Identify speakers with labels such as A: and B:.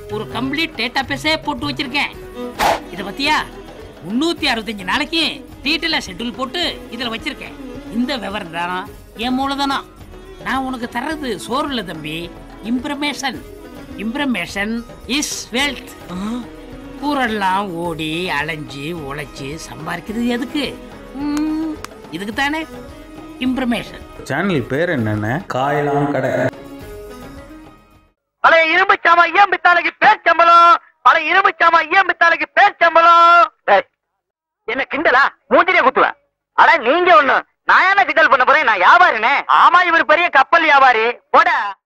A: ஒரு complete data பேஸே போட்டு வச்சிருக்கேன் இத பத்தியா முன்னூத்தி அறுபத்தஞ்சு நாளைக்கு டீட்டெயிலா ஷெட்யூல் போட்டு இதுல வச்சிருக்கேன் இந்த விவரம் தான் என் மூலதனம் நான் உனக்கு தர்றது சோறு இல்ல தம்பி இம்ப்ரமேஷன் இம்ப்ரமேஷன் இஸ் வெல்த் ஊரெல்லாம் ஓடி அலைஞ்சு உழைச்சு சம்பாதிக்கிறது எதுக்கு ம், இதுக்கு தானே இம்ப்ரமேஷன்
B: சேனல் பேர் என்னென்ன காயலாம் கடை
C: பழைய இரும்பு சாமா ஐயம் பித்தாளைக்கு பேச்சம்பளம் பழைய இரும்பு சாமா ஐயம் பித்தாளைக்கு பேச்சம்பளம் என்ன கிண்டலா மூஞ்சிலே குத்துவேன் அட நீங்க ஒண்ணு நான் என்ன கிண்டல் பண்ண போறேன் நான் வியாபாரினே ஆமா இவர் பெரிய கப்பல் வியாபாரி போட